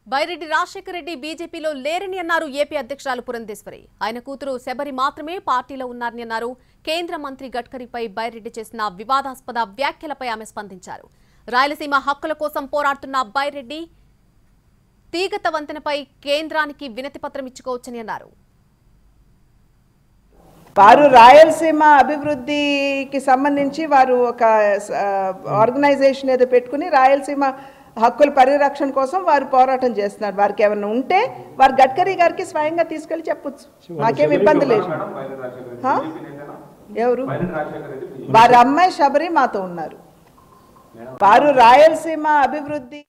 బైరెడ్డి రాజశేఖర రెడ్డి బీజేపీలో లేరని అన్నారు ఏపీ అధ్యక్షురాలు పురంధేశ్వరి ఆయన కూతురు శబరి మాత్రమే పార్టీలో ఉన్నారని అన్నారు కేంద్ర మంత్రి గడ్కరీపై బైరెడ్డి చేసిన వివాదాస్పద వ్యాఖ్యలపై ఆమె స్పందించారు రాయలసీమ హక్కుల కోసం పోరాడుతున్న బైరెడ్డి తీగత వంతెనపై కేంద్రానికి వినతి పత్రం ఇచ్చుకోవచ్చని అన్నారు వారు రాయలసీమ అభివృద్ధికి సంబంధించి వారు ఒక ఆర్గనైజేషన్ ఏదో పెట్టుకుని రాయలసీమ హక్కుల పరిరక్షణ కోసం వారు పోరాటం చేస్తున్నారు వారికి ఏమైనా ఉంటే వారు గడ్కరీ గారికి స్వయంగా తీసుకెళ్లి చెప్పొచ్చు మాకేం ఇబ్బంది లేదు హా? ఎవరు వారి అమ్మాయి శబరి మాతో ఉన్నారు వారు రాయలసీమ అభివృద్ధి